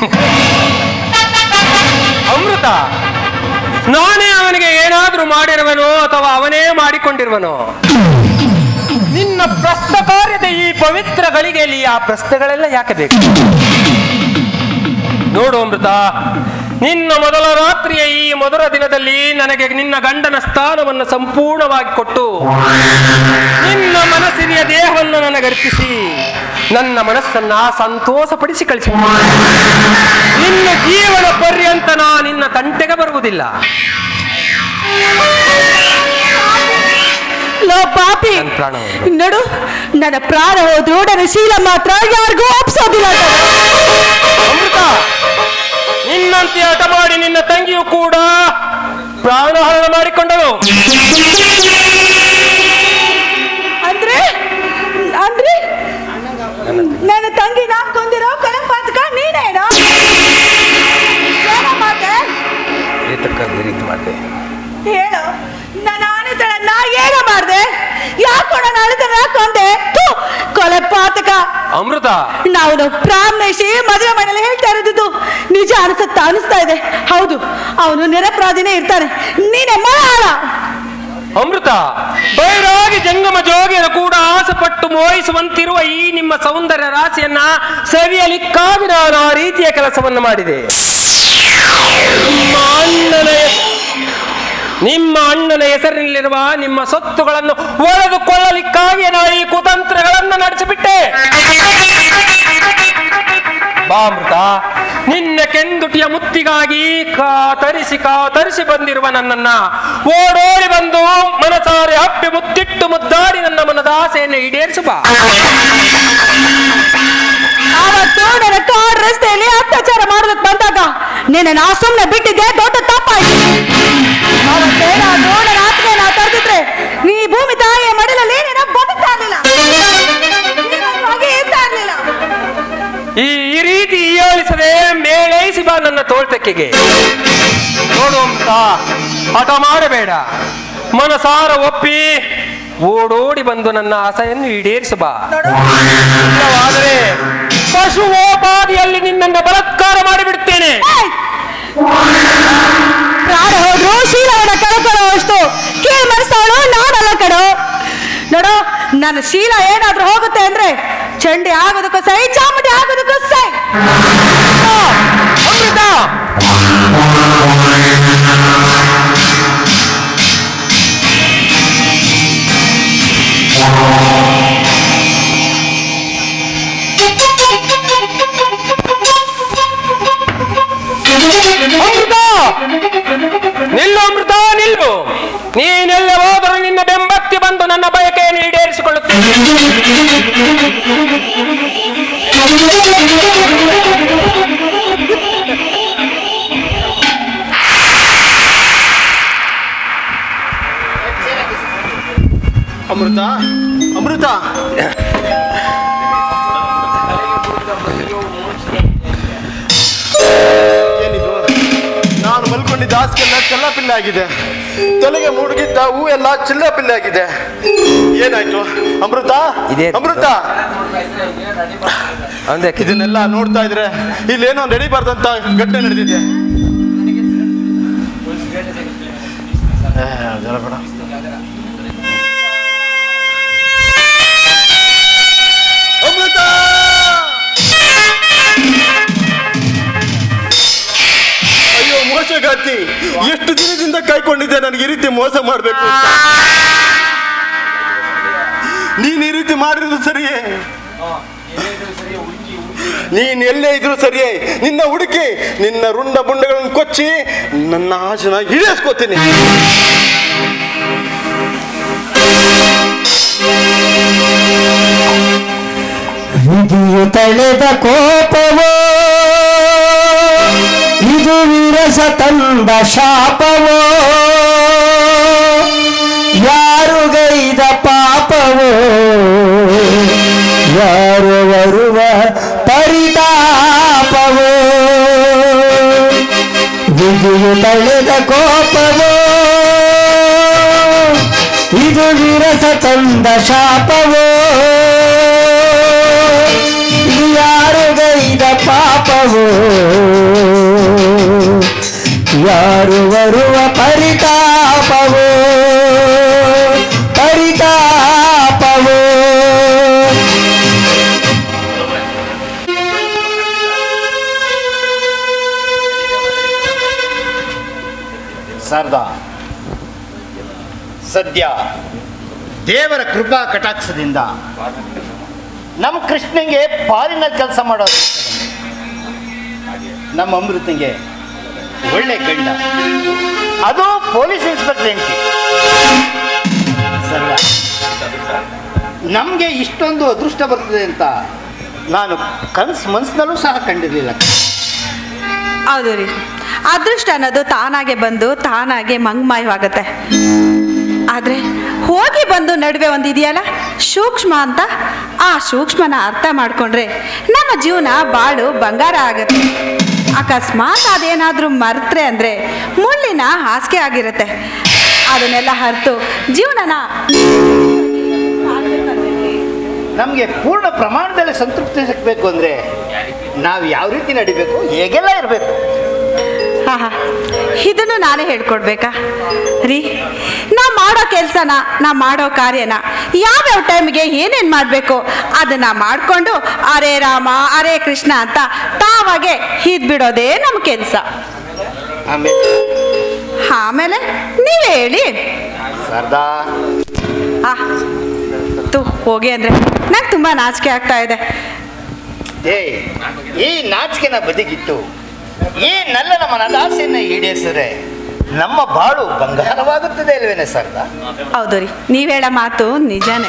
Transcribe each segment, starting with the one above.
ಅಮೃತ ನಾನೇ ಅವನಿಗೆ ಏನಾದ್ರೂ ಮಾಡಿರುವನೋ ಅಥವಾ ಅವನೇ ಮಾಡಿಕೊಂಡಿರುವನೋ ನಿನ್ನ ಪ್ರಶ್ನ ಕಾರ್ಯದ ಈ ಪವಿತ್ರ ಗಳಿಗೆಯಲ್ಲಿ ಆ ಪ್ರಶ್ನೆಗಳೆಲ್ಲ ಯಾಕೆ ಬೇಕು ನೋಡು ಅಮೃತ ನಿನ್ನ ಮೊದಲ ರಾತ್ರಿಯ ಈ ಮಧುರ ದಿನದಲ್ಲಿ ನನಗೆ ನಿನ್ನ ಗಂಡನ ಸ್ಥಾನವನ್ನು ಸಂಪೂರ್ಣವಾಗಿ ಕೊಟ್ಟು ನಿನ್ನ ಮನಸ್ಸಿನ ದೇಹವನ್ನು ನನಗರ್ಪಿಸಿ ನನ್ನ ಮನಸ್ಸನ್ನ ಸಂತೋಷಪಡಿಸಿ ಕಳಿಸಿ ನಿನ್ನ ಜೀವನ ಪರ್ಯಂತ ನಾ ನಿನ್ನ ತಂಟೆಗೆ ಬರುವುದಿಲ್ಲ ಲೋ ಪಾಪಿ ನನ್ ಪ್ರಾಣ ಹೋದ್ರು. ನೋಡು ನನ್ನ ಪ್ರಾಣ ಹೋದ್ರು ನನ್ನ ಶೀಲ ಮಾತ್ರ ಯಾರಿಗೂ ಒಪ್ಸೋದಿಲ್ಲ ಕಣೋ. ಅಮೃತ ನಿನ್ನಂತೆ ಹಠ ಮಾಡಿ ನಿನ್ನ ತಂಗಿಯು ಕೂಡ ಪ್ರಾಣಹರಣ ಮಾಡಿಕೊಂಡಳು ಅಂದ್ರೆ ಅಂದ್ರೆ ನನ್ನ ತಂಗಿನ ಕೊಂದಿರೋ ಕಳಂಪಾತಕ ನೀನೇನೋ ಏನೋ ಮಾತೆ ಹೇಳು ನನ್ನ ಆನೆತಳನ್ನ ಏನೋ ಮಾಡ್ದೆ ಯಾಕೋ ನನ್ನ ಆನೆತನ ಕೊಂದೆ ಥು, ಕೊಲೆ ಪಾತಕ ಅಮೃತ ನಾವು ಪ್ರಾಮ್ನೇಶಿ ಮದುವೆ ಮನೇಲಿ ಹೇಳ್ತಾ ಇರೋದು ನಿಜ ಅನಿಸುತ್ತಾ ಅನಿಸ್ತಾ ಇದೆ ಹೌದು ಅವನು ನಿರಪರಾಧಿನೇ ಇರ್ತಾನೆ ನೀನೆ ಮಲಯಾಳ ಅಮೃತ ಬೈರಾಗಿ ಜಂಗಮ ಜೋಗಿಯರು ಕೂಡ ಆಸೆಪಟ್ಟು ಮೋಹಿಸುವಂತಿರುವ ಈ ನಿಮ್ಮ ಸೌಂದರ್ಯ ರಾಶಿಯನ್ನ ಸವಿಯಲಿಕ್ಕಾಗಿ ನಾನು ಆ ರೀತಿಯ ಕೆಲಸವನ್ನು ಮಾಡಿದೆ ನಿಮ್ಮ ಅಣ್ಣನ ಹೆಸ್- ನಿಮ್ಮ ಅಣ್ಣನ ಹೆಸರಿನಲ್ಲಿರುವ ನಿಮ್ಮ ಸೊತ್ತುಗಳನ್ನು ಒಳೆದುಕೊಳ್ಳಲಿಕ್ಕಾಗಿ ನಾನು ಈ ಕುತಂತ್ರಗಳನ್ನು ನಡೆಸಿಬಿಟ್ಟೆ ಬಾ ಅಮೃತ ನಿನ್ನ ಕೆಂದುಟಿಯ ಮುತ್ತಿಗಾಗಿ ಕಾತರಿಸಿ ಕಾತರಿಸಿ ಬಂದಿರುವ ನನ್ನನ್ನ ಓಡೋಡಿ ಬಂದು ಮನಸಾರೆ ಹಪ್ಪಿ ಮುತ್ತಿಟ್ಟು ಮುದ್ದಾಡಿ ನನ್ನ ಮನದ ಆಸೆಯನ್ನು ಈಡೇರಿಸು ಬಾ ಅವತ್ತು ನನ್ನ ಕಾರ್ ರಸ್ತೆಯಲ್ಲಿ ಅತ್ಯಾಚಾರ ಮಾಡೋದಕ್ಕೆ ಬಂದಾಗ ನಿನ್ನ ನಾ ಸುಮ್ಮನೆ ಬಿಟ್ಟಿದ್ದೆ ದೊಡ್ಡ ತಪ್ಪಾಯ್ತು ಅವತ್ತೇನಾದ್ರೂ ನನ್ನ ಆತ್ಮೆಯ ನಾ ತಡೆದಿದ್ರೆ ನೀ ಭೂಮಿ ತಾಯಿಯ ಮಡಲಲ್ಲಿ ನೀನ ಬದುಕ್ತಾ ಇರ್ಲಿಲ್ಲ ನೀನೊಂದು ಹಾಗೆ ಇರ್ತಾ ಇರ್ಲಿಲ್ಲ ಈ ಈ ರೀತಿ ಹೀಯಾಳಿಸದೆ ಮೇಳೈಸಿ ಬಾ ನನ್ನ ತೋಳ್ತಕ್ಕೆಗೆ ನೋಡು ಅಂತ ಹಠ ಮಾಡಬೇಡ ಮನಸಾರ ಒಪ್ಪಿ ಓಡೋಡಿ ಬಂದು ನನ್ನ ಆಸೆಯನ್ನು ಈಡೇರಿಸು ಬಾ ಇಲ್ಲವಾದರೆ ಪಶುವೋಪಾದಿಯಲ್ಲಿ ನಿನ್ನನ್ನು ಬಲಾತ್ಕಾರ ಮಾಡಿಬಿಡ್ತೇನೆ ಏಯ್! ಪ್ರಾಣ ಹೋದ್ರು ಶೀಲವನ್ನ ಕಳ್ಕೊಳ್ಳೋ ಅಷ್ಟು ಕೀಳ್ ಮನಸ್ಸವಳು ನಾನಲ್ಲ ಕಣೋ ನೋಡು ನನ್ನ ಶೀಲ ಏನಾದ್ರೂ ಹೋಗುತ್ತೆ ಅಂದ್ರೆ ಚಂಡಿ ಆಗೋದಕ್ಕೂ ಸೈ ಚಾಮುಂಡಿ ಆಗೋದಕ್ಕೂ ಸೈ ಅಮೃತ ಅಮೃತ ನಿಲ್ಲು ಅಮೃತ ನಿಲ್ಲು ನೀನೆಲ್ಲ ಹೋದರೂ ನಿನ್ನ ಬೆಂಬತ್ತಿ ಬಂದು ನನ್ನ ಬಯಕೆಯನ್ನು ಈಡೇರಿಸಿಕೊಳ್ಳುತ್ತೇನೆ ಅಮೃತ ಅಮೃತ ಏನಿದು ನಾನು ಮಲ್ಕೊಂಡಿದ್ದ ಹಾಸಿಗೆಲ್ಲ ಚೆಲ್ಲಾಪಿಲ್ಲ ಆಗಿದೆ ತಲೆಗೆ ಮುಡುಗಿದ್ದ ಹೂ ಎಲ್ಲ ಚಿಲ್ಲಾಪಿಲ್ಲ ಆಗಿದೆ ಏನಾಯ್ತು ಅಮೃತ ಇದೇ ಅಮೃತ ಅಂದೆ ಇದನ್ನೆಲ್ಲ ನೋಡ್ತಾ ಇದ್ರೆ ಇಲ್ಲೇನೋ ನಡಿಬಾರ್ದಂತ ಘಟನೆ ನಡೆದಿದೆ ಏ, ಅದೆಲ್ಲ ಬೇಡ. ಅಮೃತ ಅಯ್ಯೋ ಮೋಸಗಾತಿ ಎಷ್ಟು ದಿನದಿಂದ ಕಾಯ್ಕೊಂಡಿದ್ದೆ ನನಗೆ ಈ ರೀತಿ ಮೋಸ ಮಾಡ್ಬೇಕು ಅಂತ. ನೀನ್ ಈ ರೀತಿ ಮಾಡಿರೋದು ಸರಿಯೇ ನೀನ್ ಎಲ್ಲೇ ಇದ್ರು ಸರಿಯೇ ನಿನ್ನ ಹುಡುಕಿ ನಿನ್ನ ರುಂಡ ಬುಂಡಗಳನ್ನು ಕೊಚ್ಚಿ ನನ್ನ ಆಸನ ಇಳಿಸ್ಕೋತೀನಿ ವಿಧಿಯು ತಳೆದ ಕೋಪವೋ ಇದು ವಿರಸ ತಂದ ಶಾಪವೋ ಯಾರು ಗೈದ ಪಾಪವೋ ಯಾರು ಬರುವ ಪರಿತಾಪವೋ ವಿಧಿಯು ತಳೆದ ಕೋಪವೋ ಇದು ವಿರಸ ತಂದ ಶಾಪವೋ ಇದು ಯಾರು ಯಾರುಗೈದ ಪಾಪವೋ ಯಾರು ಬರುವ ಪರಿತಾಪವೋ ಪರಿತಾಪವೋ ಶಾರದಾ ಸದ್ಯ ದೇವರ ಕೃಪಾ ಕಟಾಕ್ಷದಿಂದ ನಮ್ಮ ಕೃಷ್ಣಂಗೆ ಪಾಲಿನಲ್ಲಿ ಕೆಲಸ ಮಾಡೋದು ನಮ್ಮ ಅಮೃತಂಗೆ ಒಳ್ಳೆ ಗಂಡ ಅದು ಪೊಲೀಸ್ ಇನ್ಸ್ಪೆಕ್ಟರ್ ಹೆಂಡತಿ ಸರಳ ನಮಗೆ ಇಷ್ಟೊಂದು ಅದೃಷ್ಟ ಬರ್ತದೆ ಅಂತ ನಾನು ಕನಸು ಮನಸ್ಸಿನಲ್ಲೂ ಸಹ ಕಂಡಿರಲಿಲ್ಲ ಹೌದು ರೀ ಅದೃಷ್ಟ ಅನ್ನೋದು ತಾನಾಗೆ ಬಂದು ತಾನಾಗೆ ಮಂಗ್ಮಾಯವಾಗತ್ತೆ ಆದರೆ ಹೋಗಿ ಬಂದು ನಡುವೆ ಒಂದು ಇದೆಯಲ್ಲ ಸೂಕ್ಷ್ಮ ಅಂತ ಆ ಸೂಕ್ಷ್ಮನ ಅರ್ಥ ಮಾಡ್ಕೊಂಡ್ರೆ ನಮ್ಮ ಜೀವನ ಬಾಳು ಬಂಗಾರ ಆಗತ್ತೆ ಅಕಸ್ಮಾತ್ ಅದೇನಾದರೂ ಮರ್ತ್ರೆ ಅಂದರೆ ಮುಳ್ಳಿನ ಹಾಸಿಗೆ ಆಗಿರುತ್ತೆ ಅದನ್ನೆಲ್ಲ ಹರಿತು ಜೀವನನ ನಮಗೆ ಪೂರ್ಣ ಪ್ರಮಾಣದಲ್ಲಿ ಸಂತೃಪ್ತಿ ಸಿಗಬೇಕು ಅಂದರೆ ನಾವು ಯಾವ ರೀತಿ ನಡಿಬೇಕು ಹೇಗೆಲ್ಲ ಇರಬೇಕು ಹಾ ಹಾ ಇದನ್ನು ನಾನೇ ಹೇಳ್ಕೊಡ್ಬೇಕಾ ರೀ ನಾ ಮಾಡೋ ಕೆಲಸನ ನಾ ಮಾಡೋ ಕಾರ್ಯನ ಯಾವ್ಯಾವ ಟೈಮ್ಗೆ ಏನೇನು ಮಾಡಬೇಕು ಅದನ್ನ ಮಾಡಿಕೊಂಡು ಅರೆ ರಾಮ ಅರೆ ಕೃಷ್ಣ ಅಂತ ತಾವಾಗೆ ಬಿಡೋದೇ ನಮ್ಮ ಕೆಲಸ ಆಮೇಲೆ ಆಮೇಲೆ ನೀವೇ ಹೇಳಿ ಶಾರದಾ ಆ ತು ಹೋಗಿ ಅಂದರೆ ನಂಗೆ ತುಂಬ ನಾಚಿಕೆ ಆಗ್ತಾ ಇದೆ ಏ ಈ ನಾಚಿಕೆನ ಬದಿಗಿಟ್ಟು ಈ ನಲ್ಲನ ಮನದಾಸೆಯನ್ನು ಈಡೇರಿಸಿದ್ರೆ ನಮ್ಮ ಬಾಳು ಬಂಗಾರವಾಗುತ್ತದೆ ಅಲ್ವೇನೆ ಶಾರದಾ ಹೌದು ರೀ ನೀವು ಹೇಳೋ ಮಾತು ನಿಜಾನೇ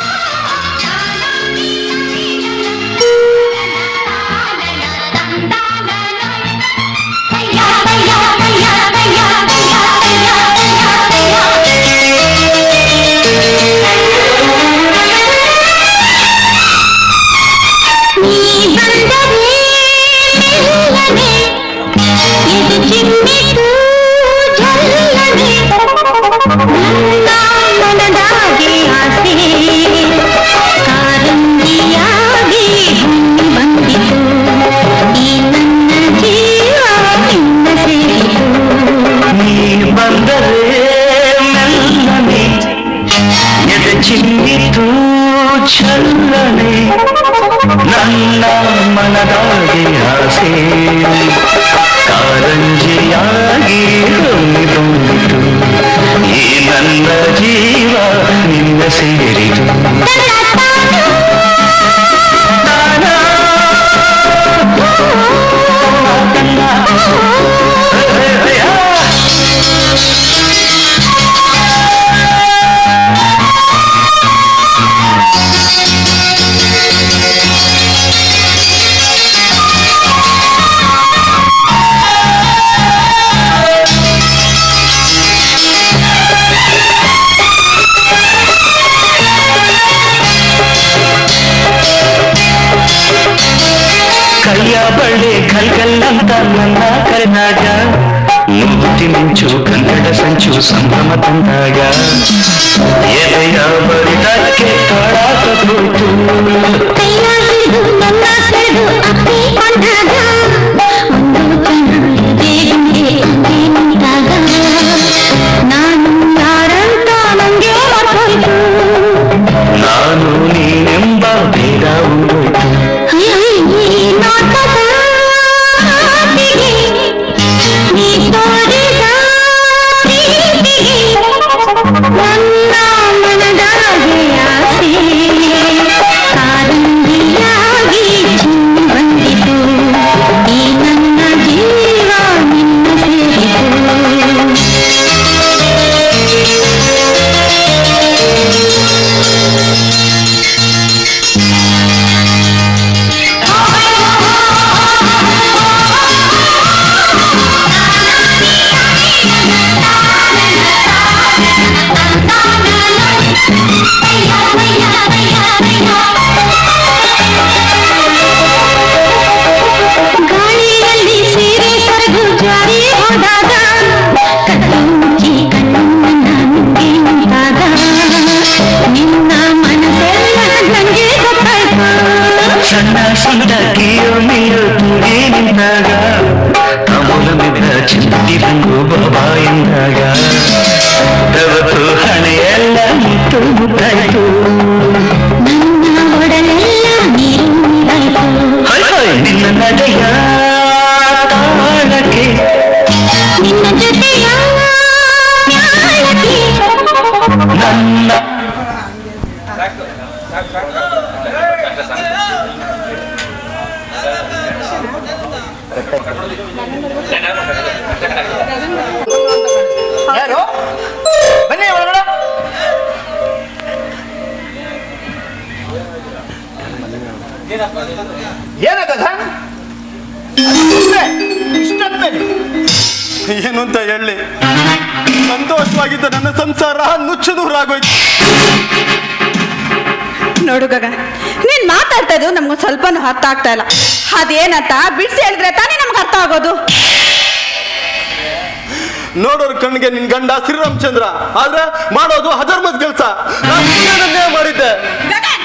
ನೀ ಬಂದರೆ ಮೆಲ್ಲನೆ ಎದೆ ಚಿಮ್ಮಿತು ಚಲ್ಲನೆ ನನ್ನ ಮನದಾಗೆ ಆಸೆ ಕಾರಂಜಿಯಾಗಿ ಹೊಮ್ಮಿಕೊಂಡಿತು ಈ ನನ್ನ ಜೀವ ನಿನ್ನ ಸೇರಿತು ಕೈಯ ಬಳ್ಳಿ ಕಲ್ಗಲ್ಲಂತ ನನ್ನ ಕರೆದಾಗ ಮುಕ್ತಿ ಮಿಂಚು ಕನ್ನಡ ಸಂಚು ಸಂಭ್ರಮ ತಂದಾಗ ಎದೆಯ ಬರಿದಕ್ಕೆ ತಾಳಾಟ ಹೋಯ್ತು ನಾನು ನೀನೆಂಬ ಭೇದ ಉಂಟೋಯ್ತು ಕಾರಂಜಿಯಾಗಿ ಬಂದಿತು ಯಾರು ಬನ್ನಿ ಒಳಗಡೆ ಏನಾಗದ ಇಷ್ಟೊತ್ತಲ್ಲಿ ಏನು ಅಂತ ಹೇಳಿ ಸಂತೋಷವಾಗಿದ್ದ ನನ್ನ ಸಂಸಾರ ನುಚ್ಚು ನೂರಾಗೋಯ್ತು ನೋಡು ಗಗ ನೀನ್ ಮಾತಾಡ್ತಾ ಇದ್ದು ನಮ್ಗೆ ಸ್ವಲ್ಪನೂ ಅರ್ಥ ಆಗ್ತಾ ಇಲ್ಲ ಅದೇನಂತ ಬಿಡಿಸಿ ಹೇಳಿದ್ರೆ ತಾನೇ ನಮ್ಗೆ ಅರ್ಥ ಆಗೋದು ನೋಡೋರ್ ಕಣ್ಣಿಗೆ ನಿನ್ ಗಂಡ ಶ್ರೀರಾಮಚಂದ್ರ ಆದ್ರೆ ಮಾಡೋದು ಅಧರ್ಮದ ಕೆಲಸ ನಾನು ಇನ್ನೇನನ್ನೇ ಮಾಡಿದ್ದೆ ಗಗನ್!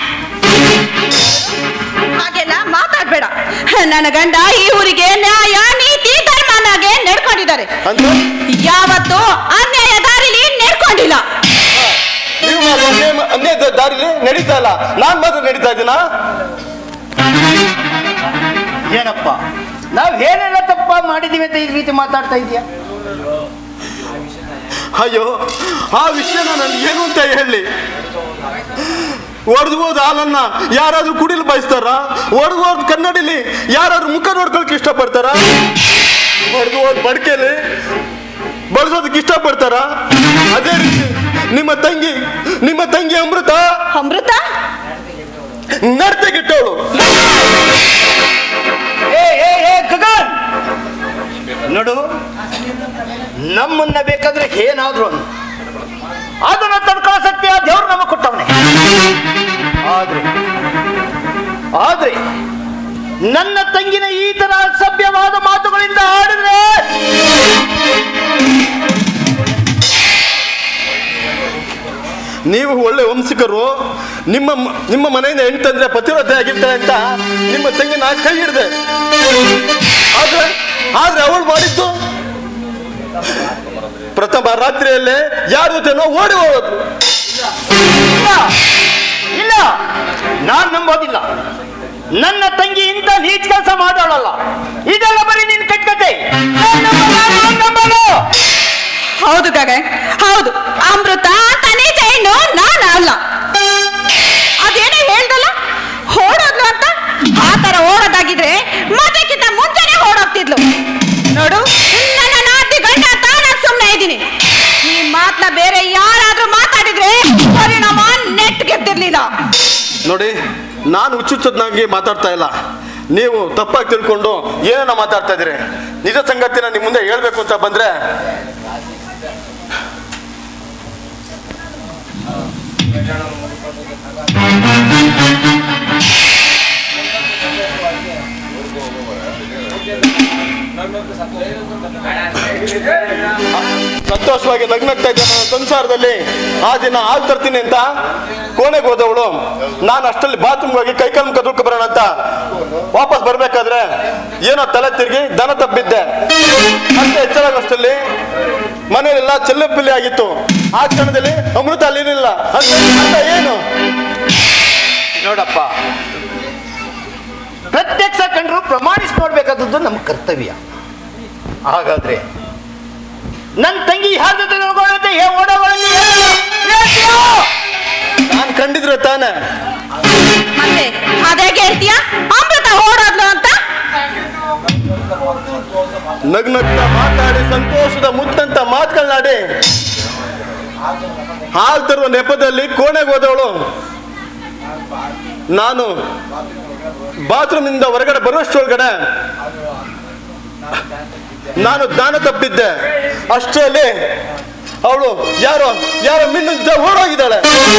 ಹಾಗೆಲ್ಲ ಮಾತಾಡ್ಬೇಡ ನನ್ನ ಗಂಡ ಈ ಊರಿಗೆ ನ್ಯಾಯ ನೀತಿ ಧರ್ಮನಾಗೆ ನಡ್ಕೊಂಡಿದ್ದಾರೆ ಅಂತ ಯಾವತ್ತೂ ಅನ್ಯಾಯ ದಾರಿಲಿ ನಡ್ಕೊಂಡಿಲ್ಲ ನೀವು ಮಾತ್ರ ಅನ್ಯಾಯ ಮಾ- ಅನ್ಯಾಯದ ದಾರಿಲಿ ನಡೀತಾ ಇಲ್ಲ ನಾನ್ ಮಾತ್ರ ನಡೀತಾ ಇದ್ದೀನಾ ಏನಪ್ಪ ನಾವ್ ಏನೆಲ್ಲ ತಪ್ಪ ಮಾಡಿದೀವಿ ಅಂತ ಈ ರೀತಿ ಮಾತಾಡ್ತಾ ಇದೀಯ ಅಯ್ಯೋ ಆ ವಿಷಯನ ನಾನು ಏನು ಅಂತ ಹೇಳಿ ಒಡೆದು ಹೋದ ಹಾಲನ್ನ ಯಾರಾದ್ರೂ ಕುಡಿಲು ಬಯಸ್ತಾರ ಒಡೆದು ಹೋದ ಕನ್ನಡಿಲಿ ಯಾರಾದ್ರೂ ಮುಖ ನೋಡ್ಕೊಳಕ್ ಇಷ್ಟಪಡ್ತಾರ ಒಡೆದು ಹೋದ ಬಡ್ಕೆಲಿ ಬಳಸೋದಕ್ಕೆ ಇಷ್ಟಪಡ್ತಾರ ಅದೇ ರೀತಿ ನಿಮ್ಮ ತಂಗಿ ನಿಮ್ಮ ತಂಗಿ ಅಮೃತ ಅಮೃತ ನರ್ತಗಿಟ್ಟವಳು ಏ ಏ ಏ ಗಗನ್ ನೋಡು ನಮ್ಮನ್ನ ಬೇಕಾದ್ರೆ ಏನಾದ್ರು ಅನ್ನು ಅದನ್ನ ತಡ್ಕೊಳ್ಳೋ ಶಕ್ತಿ ಆ ದೇವ್ರು ನಮಗೆ ಕೊಟ್ಟವನೆ ಆದ್ರೆ ಆದ್ರೆ ನನ್ನ ತಂಗಿನ ಈ ತರ ಸಭ್ಯವಾದ ಮಾತುಗಳಿಂದ ಆಡಿದ್ರೆ ನೀವು ಒಳ್ಳೆ ವಂಶಿಕರು ನಿಮ್ಮ ಮ- ನಿಮ್ಮ ಮನೆಯಿಂದ ಹೆಣ್ಣು ತಂದ್ರೆ ಪತಿವ್ರತೆ ಆಗಿರ್ತಾರೆ ಅಂತ ನಿಮ್ಮ ತಂಗಿ ನಾ ಕೈ ಹಿಡ್ದೆ ಆದ್ರೆ ಆದ್ರೆ ಅವಳು ಮಾಡಿದ್ದು ಪ್ರಥಮ ರಾತ್ರಿಯಲ್ಲೇ ಯಾರ ಜೊತೆನೋ ಓಡಿ ಹೋಗೋದು ಇಲ್ಲ ಇಲ್ಲ ನಾನ್ ನಂಬೋದಿಲ್ಲ ನನ್ನ ತಂಗಿ ಇಂಥ ನೀಚ್ ಕೆಲಸ ಮಾಡೋಳಲ್ಲ ಇದೆಲ್ಲ ಬರೀ ನಿನ್ ಕಟ್ಕತೆ ನಾನ್ ನಂಬಲ್ಲ, ನಾನ್ ನಂಬಲ್ಲ. ಹೌದು ಗಗನ್ ಹೌದು ಅಮೃತ ಅಂತ ನೀಚ ಹೆಣ್ಣು ನಾನು ಅಲ್ಲ ಅದೇನೋ ಹೇಳ್ದಲ್ಲ ಓಡೋದ್ಲು ಅಂತ ಆ ತರ ಓಡೋದಾಗಿದ್ರೆ ಮದಕ್ಕಿಂತ ಮುಂಚೆನೆ ಓಡೋಗ್ತಿದ್ಲು ನೋಡು ನನ್ನ ನಾಟಿ ಗಂಡ ಅಂತ ನಾನು ಸುಮ್ಮನೆ ಇದ್ದೀನಿ ಈ ಮಾತನ್ನ ಬೇರೆ ಯಾರಾದ್ರೂ ಮಾತಾಡಿದ್ರೆ ಪರಿಣಾಮ ನೆಟ್ ಗೆದ್ದಿರ್ಲಿಲ್ಲ ನೋಡಿ ನಾನು ಹುಚ್ಚುಚ್ಚದ್ನಾಗಿ ಮಾತಾಡ್ತಾ ಇಲ್ಲ ನೀವು ತಪ್ಪಾಗಿ ತಿಳ್ಕೊಂಡು ಏನನ್ನ ಮಾತಾಡ್ತಾ ಇದ್ದೀರಿ ನಿಜ ಸಂಗತಿನ ನಿಮ್ಮ ಮುಂದೆ ಹೇಳ್ಬೇಕು ಅಂತ ಬಂದ್ರೆ ಸಂತೋಷವಾಗಿ ನಗ್ನಗ್ತಾ ಇದ್ದ ನನ್ನ ಸಂಸಾರದಲ್ಲಿ ಆ ದಿನ ಹಾಲು ತರ್ತೀನಿ ಅಂತ ಕೋಣೆಗೆ ಹೋದವಳು ನಾನು ಅಷ್ಟರಲ್ಲಿ ಬಾತ್ರೂಮ್ ಹೋಗಿ ಕೈಕಾಲು ಮುಖ ದುಡ್ಕೊ ಬರೋಣ ಅಂತ ವಾಪಸ್ ಬರ್ಬೇಕಾದ್ರೆ ಏನೋ ತಲೆ ತಿರುಗಿ ದನ ತಪ್ಪಿದ್ದೆ ಮತ್ತೆ ಎಚ್ಚರಾಗೋಷ್ಟರಲ್ಲಿ ಮನೆಯಲ್ಲೆಲ್ಲ ಚೆಲ್ಲಪಿಲ್ಲಿ ಆಗಿತ್ತು ಆ ಕ್ಷಣದಲ್ಲಿ ಅಮೃತ ಅಲ್ಲಿರಲಿಲ್ಲ ಅಂತ ಅಂತ ಏನು ನೋಡಪ್ಪ ಪ್ರತ್ಯಕ್ಷ ಕಂಡ್ರು ಪ್ರಮಾಣಿಸಿ ನೋಡ್ಬೇಕಾದದ್ದು ನಮ್ಮ ಕರ್ತವ್ಯ ಹಾಗಾದ್ರೆ ನನ್ನ ತಂಗಿ ಯಾರ ಜೊತೆ ನೋಡ್ಕೊಳ್ಳುತ್ತೆ ಹೇ ಓಡೋಗಳಲ್ಲಿ ನಾನು ಕಂಡಿದ್ರೆ ತಾನೆ ಮತ್ತೆ ಅದೇ ಹೇಳ್ತೀಯ ಅಮೃತ ಓಡೋದ್ಲು ಅಂತ ನಗ್ನಗ್ತಾ ಮಾತಾಡಿ ಸಂತೋಷದ ಮುತ್ತಂತ ಮಾತುಗಳನ್ನಾಡಿ ಹಾಲು ತರುವ ನೆಪದಲ್ಲಿ ಕೋಣೆಗೆ ಹೋದವಳು ನಾನು ಬಾತ್ರೂಮಿಂದ ಹೊರಗಡೆ ಬರುವಷ್ಟೊಳಗಡೆ ನಾನು ದಾನ ತಪ್ಪಿದ್ದೆ ಅಷ್ಟರಲ್ಲಿ ಅವಳು ಯಾರೋ ಯಾರೋ ಮಿನ್ನು ಓಡೋಗಿದ್ದಾಳೆ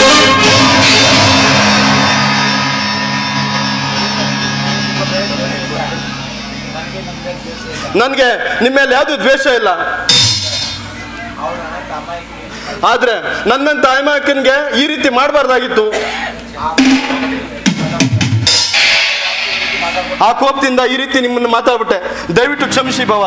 ನನಗೆ ನಿಮ್ಮ ಮೇಲೆ ಯಾವುದು ದ್ವೇಷ ಇಲ್ಲ ಆದ್ರೆ ನನ್ನಂತ ಅಮಾಯಕನ್ಗೆ ಈ ರೀತಿ ಮಾಡಬಾರ್ದಾಗಿತ್ತು ಆ ಕೋಪದಿಂದ ಈ ರೀತಿ ನಿಮ್ಮನ್ನು ಮಾತಾಡ್ಬಿಟ್ಟೆ ದಯವಿಟ್ಟು ಕ್ಷಮಿಸಿ ಭವ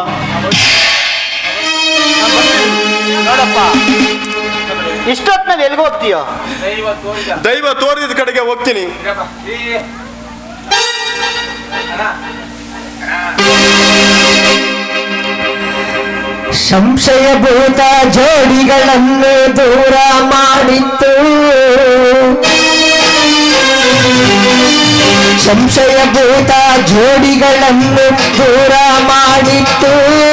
ನೋಡಪ್ಪ ಇಷ್ಟೊತ್ತಿನಲ್ಲಿ ಎಲ್ಲಿಗೆ ಹೋಗ್ತೀಯೋ ದೈವ ತೋರಿದ ಕಡೆಗೆ ಹೋಗ್ತೀನಿ ಸಂಶಯಭೂತ ಜೋಡಿಗಳನ್ನು ದೂರ ಮಾಡಿತ್ತು ಸಂಶಯಭೂತ ಜೋಡಿಗಳನ್ನು ದೂರ ಮಾಡಿ ಮಾಡಿತ್ತು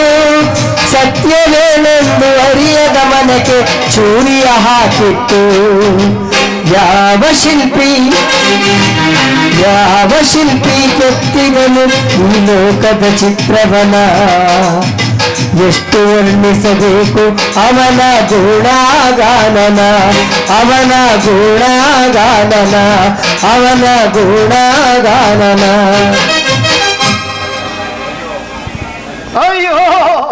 ಸತ್ಯವೇನೆಂದು ಅರಿಯದ ಮನಕ್ಕೆ ಚೂರಿಯ ಹಾಕಿತ್ತು ಯಾವ ಶಿಲ್ಪಿ ಯಾವ ಶಿಲ್ಪಿ ಕೆತ್ತಿಗನು ಈ ಲೋಕದ ಚಿತ್ರವನ ಎಷ್ಟು ವರ್ಣಿಸಬೇಕು ಅವನ ಗುಣಗಾನನ ಅವನ ಗುಣಗಾನನ ಅವನ ಗುಣಗಾನನ ಅಯ್ಯೋ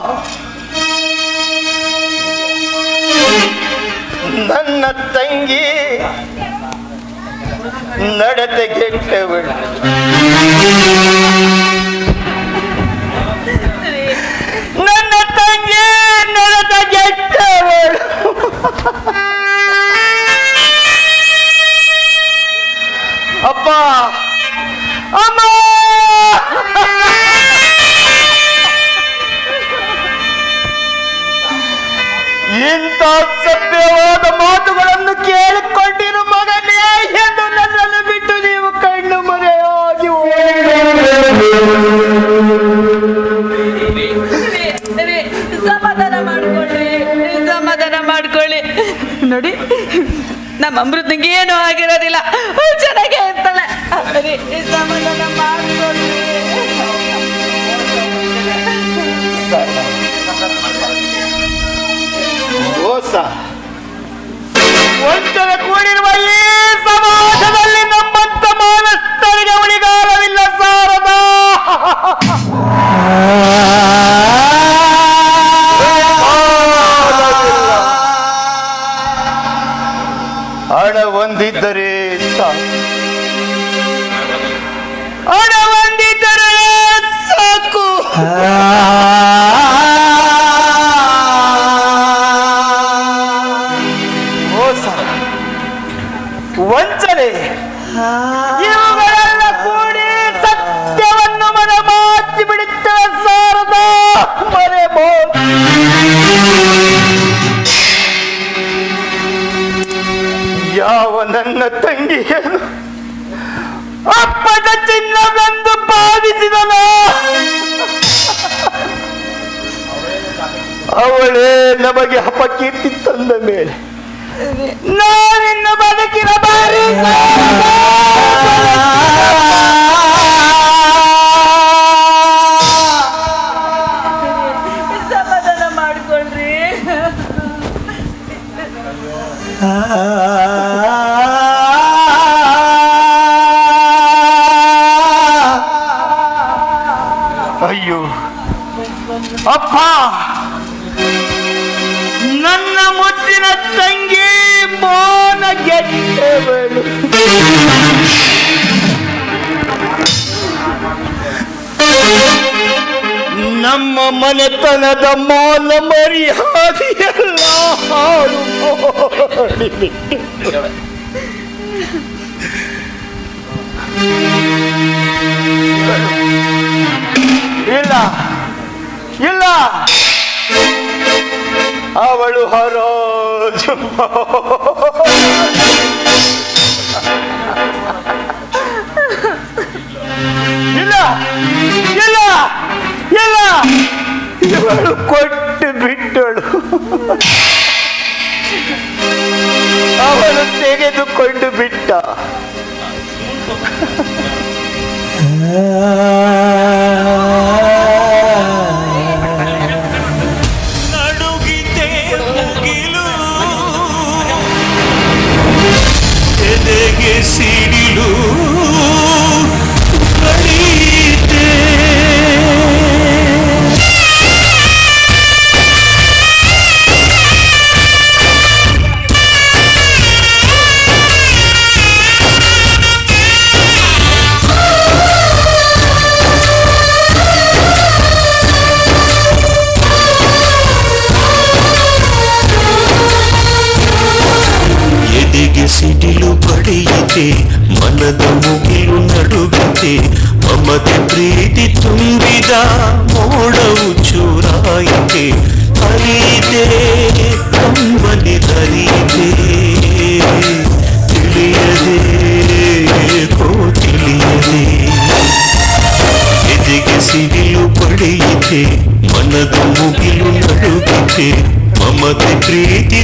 ನನ್ನ ತಂಗಿ ನಡತೆ ಕೆಟ್ಟವಳು ನನ್ನ ತಂಗಿ ನಡತೆ ಕೆಟ್ಟವಳು ಅಪ್ಪ ಅಮ್ಮ ಇಂಥ ಸಭ್ಯವಾದ ಮಾತುಗಳನ್ನು ಕೇಳಿಕೊಂಡಿರು ಮಗನೇ ಎಂದು ನನ್ನನ್ನು ಬಿಟ್ಟು ನೀವು ಕಣ್ಣು ಮರೆಯಾಗಿ ಸಮಾಧಾನ ಮಾಡ್ಕೊಳ್ಳಿ ಸಮಾಧಾನ ಮಾಡ್ಕೊಳ್ಳಿ ನೋಡಿ ನಮ್ಮ ಅಮೃತನಿಗೆ ಏನೂ ಆಗಿರೋದಿಲ್ಲ ಅವ್ಳು ಚೆನ್ನಾಗೇ ಇರ್ತಾಳೆ ಅರೆ, ಸಮಾಧಾನ ಮಾಡ್ಕೊಳ್ಳಿ ಮೋಸ ವಂಚನೆ ಕೂಡಿರುವ ಈ ಸಮಾಜದಲ್ಲಿ ನಮ್ಮಂತ ಮಾನಸ್ಥರಿಗೆ ಉಳಿಗಾಲವಿಲ್ಲ ಸಾರದ ಹಣ ಹೊಂದಿದ್ದರೆ ಸಾಕು. ಹಣ ಹೊಂದಿದ್ದರೆ ಸಾಕು ಮೋಸ ವಂಚನೆ ಇವುಗಳೆಲ್ಲ ಕೂಡಿ ಸತ್ಯವನ್ನು ಮನ ಮಾಚಿ ಬಿಡುತ್ತವೆ ಸಾರದ ಮನೆ ಯಾವ ನನ್ನ ತಂಗಿಯನ್ನು ಅಪ್ಪದ ಚಿನ್ನವೆಂದು ಭಾವಿಸಿದನ ಅವಳೇ ನಮಗೆ ಅಪಕೀರ್ತಿ ತಂದ ಮೇಲೆ ನಾನಿನ್ನ ಬದುಕಿರಬಾರಿ ಸಮಾಧಾನ ಮಾಡ್ಕೊಳ್ರಿ ಅಯ್ಯೋ ಅಪ್ಪ ನನ್ನ ಮುದ್ದಿನ ತಂಗಿ ಮೋನ ಗೆಟ್ಟವಳು ನಮ್ಮ ಮನೆತನದ ಮಾನ ಮರ್ಯಾದೆಯಲ್ಲ ಹಾಳು ಮಾಡಿಬಿಟ್ಟು ಇಲ್ಲ ಇಲ್ಲ ಅವಳು ಹರಾಜು ಇಲ್ಲ ಇಲ್ಲ ಇಲ್ಲ ಇವಳು ಕೊಟ್ಟು ಬಿಟ್ಟಳು ಅವಳು ತೆಗೆದುಕೊಂಡು ಬಿಟ್ಟ ನಡುಗಿದೆ ಮುಗಿಲು ಎದೆಗೆ ಸಿಡಿಲು ಬಡಿದೆ ಎದೆಗೆ ಸಿಡಿಲು ಪಡೆಯಿತೆ ಮನದ ಮುಗಿಲು ನಡುಗಿದೆ ಮಮತೆ ಪ್ರೀತಿ ತುಂಬಿದ ಮೋಡವು ಚೂರಾಯಿತೆ ಹರಿಯಿದೆ ಕಂಬನಿ ಹರಿಯಿದೆ ತಿಳಿಯದೆ ಏಕೋ ತಿಳಿಯದೆ ಎದೆಗೆ ಸಿಡಿಲು ಪಡೆಯಿತೆ ಮಮತೆ ಪ್ರೀತಿ